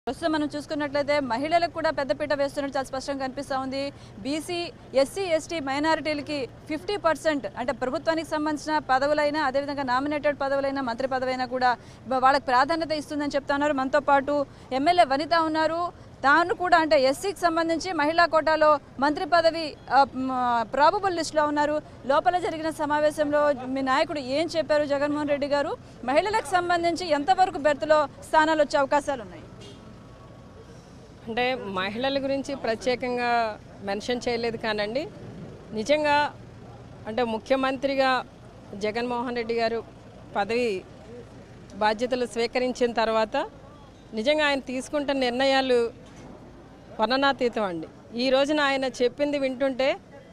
ప్రస్తుతం మనం చూసుకున్నట్లయితే మహిళలకు కూడా పెద్దపీట వేస్తున్నట్టు చాలా స్పష్టంగా కనిపిస్తూ ఉంది బీసీ ఎస్సీ ఎస్టీ మైనారిటీలకి ఫిఫ్టీ పర్సెంట్ అంటే ప్రభుత్వానికి సంబంధించిన పదవులైనా అదేవిధంగా నామినేటెడ్ పదవులైనా మంత్రి పదవైనా కూడా వాళ్ళకి ప్రాధాన్యత ఇస్తుందని చెప్తున్నారు మనతో పాటు ఎమ్మెల్యే వనిత ఉన్నారు తాను కూడా అంటే ఎస్సీకి సంబంధించి మహిళా కోటాలో మంత్రి పదవి ప్రాబబుల్ లిస్టులో ఉన్నారు లోపల జరిగిన సమావేశంలో మీ నాయకుడు ఏం చెప్పారు జగన్మోహన్ రెడ్డి గారు మహిళలకు సంబంధించి ఎంతవరకు బెర్త్లో స్థానాలు వచ్చే అవకాశాలు ఉన్నాయి అంటే మహిళల గురించి ప్రత్యేకంగా మెన్షన్ చేయలేదు కానండి నిజంగా అంటే ముఖ్యమంత్రిగా జగన్మోహన్ రెడ్డి గారు పదవి బాధ్యతలు స్వీకరించిన తర్వాత నిజంగా ఆయన తీసుకుంటున్న నిర్ణయాలు వర్ణనాతీతం అండి ఈ రోజున ఆయన చెప్పింది వింటుంటే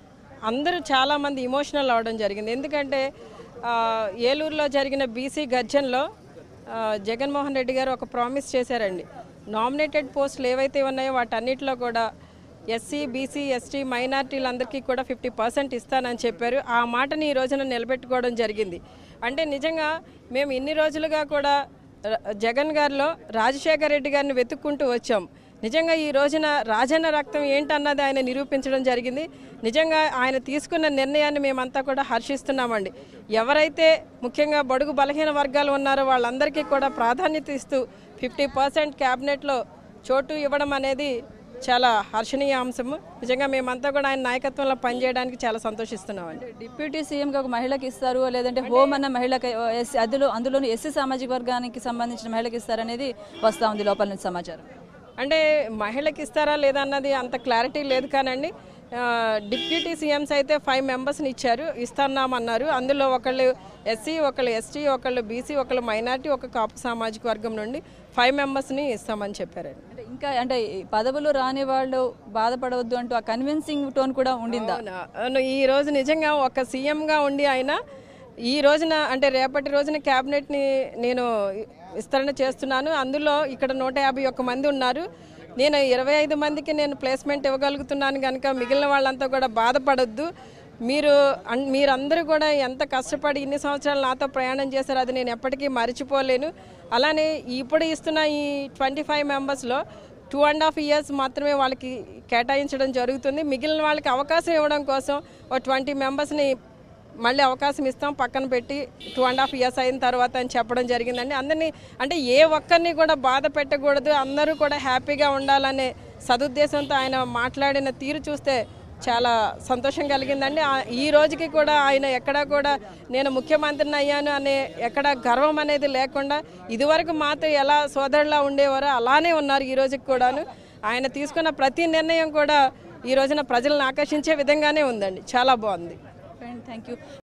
అందరూ చాలామంది ఇమోషనల్ అవడం జరిగింది ఎందుకంటే ఆ, ఏలూరులో జరిగిన బీసీ గర్జన్లో ఆ, జగన్మోహన్ రెడ్డి గారు ఒక ప్రామిస్ చేశారండి నామినేటెడ్ పోస్టులు ఏవైతే ఉన్నాయో వాటన్నిటిలో కూడా ఎస్సీ బీసీ ఎస్టీ మైనార్టీలందరికీ కూడా ఫిఫ్టీ పర్సెంట్ ఇస్తానని చెప్పారు ఆ మాటని ఈ రోజున నిలబెట్టుకోవడం జరిగింది అంటే నిజంగా మేము ఇన్ని రోజులుగా కూడా ర- జగన్ గారిలో రాజశేఖర రెడ్డి గారిని వెతుక్కుంటూ వచ్చాం నిజంగా ఈ రోజున రాజన్న రక్తం ఏంటన్నది ఆయన నిరూపించడం జరిగింది నిజంగా ఆయన తీసుకున్న నిర్ణయాన్ని మేమంతా కూడా హర్షిస్తున్నామండి ఎవరైతే ముఖ్యంగా బడుగు బలహీన వర్గాలు ఉన్నారో వాళ్ళందరికీ కూడా ప్రాధాన్యత ఇస్తూ ఫిఫ్టీ పర్సెంట్ క్యాబినెట్లో చోటు ఇవ్వడం అనేది చాలా హర్షణీయ అంశము నిజంగా మేమంతా కూడా ఆయన నాయకత్వంలో పనిచేయడానికి చాలా సంతోషిస్తున్నామండి డిప్యూటీ సీఎంగా ఒక మహిళకి ఇస్తారు లేదంటే హోమ్ అన్న మహిళకి ఎస్సీ అందులో అందులోని ఎస్సీ సామాజిక వర్గానికి సంబంధించిన మహిళకి ఇస్తారనేది వస్తూ ఉంది లోపల నుంచి సమాచారం అంటే మహిళకి ఇస్తారా లేదా అన్నది అంత క్లారిటీ లేదు కానండి ఆ, డిప్యూటీ సీఎంస్ అయితే ఫైవ్ మెంబర్స్ని ఇచ్చారు ఇస్తున్నామన్నారు అందులో ఒకళ్ళు ఎస్సీ ఒకళ్ళు ఎస్టీ ఒకళ్ళు బీసీ ఒకళ్ళు మైనార్టీ ఒక కాపు సామాజిక వర్గం నుండి ఫైవ్ మెంబర్స్ని ఇస్తామని చెప్పారండి అంటే ఇంకా అంటే ఈ పదవులు రాని వాళ్ళు బాధపడవద్దు అంటూ ఆ కన్విన్సింగ్ టోన్ కూడా ఉండిందా అవునా? అవును ఈ రోజు నిజంగా ఒక సీఎంగా ఉండి ఆయన ఈ రోజున అంటే రేపటి రోజున క్యాబినెట్ని నేను విస్తరణ చేస్తున్నాను అందులో ఇక్కడ నూట యాభై ఒక్క మంది ఉన్నారు నేను ఇరవై ఐదు మందికి నేను ప్లేస్మెంట్ ఇవ్వగలుగుతున్నాను కనుక మిగిలిన వాళ్ళంతా కూడా బాధపడొద్దు మీరు అన్- మీరందరూ కూడా ఎంత కష్టపడి ఇన్ని సంవత్సరాలు నాతో ప్రయాణం చేశారో అది నేను ఎప్పటికీ మర్చిపోలేను అలానే ఇప్పుడు ఇస్తున్న ఈ ట్వంటీ ఫైవ్ మెంబర్స్లో టూ అండ్ హాఫ్ ఇయర్స్ మాత్రమే వాళ్ళకి కేటాయించడం జరుగుతుంది మిగిలిన వాళ్ళకి అవకాశం ఇవ్వడం కోసం ఓ ట్వంటీ మెంబర్స్ని మళ్ళీ అవకాశం ఇస్తాం పక్కన పెట్టి టూ అండ్ హాఫ్ ఇయర్స్ అయిన తర్వాత అని చెప్పడం జరిగిందండి అందరినీ అంటే ఏ ఒక్కరిని కూడా బాధ పెట్టకూడదు అందరూ కూడా హ్యాపీగా ఉండాలనే సదుద్దేశంతో ఆయన మాట్లాడిన తీరు చూస్తే చాలా సంతోషం కలిగిందండి ఆ- ఈ రోజుకి కూడా ఆయన ఎక్కడా కూడా నేను ముఖ్యమంత్రిని అయ్యాను అనే ఎక్కడ గర్వం అనేది లేకుండా ఇదివరకు మాతో ఎలా సోదరులా ఉండేవారో అలానే ఉన్నారు ఈ రోజుకి కూడాను ఆయన తీసుకున్న ప్రతి నిర్ణయం కూడా ఈ రోజున ప్రజలను ఆకర్షించే విధంగానే ఉందండి చాలా బాగుంది థ్యాంక్ యూ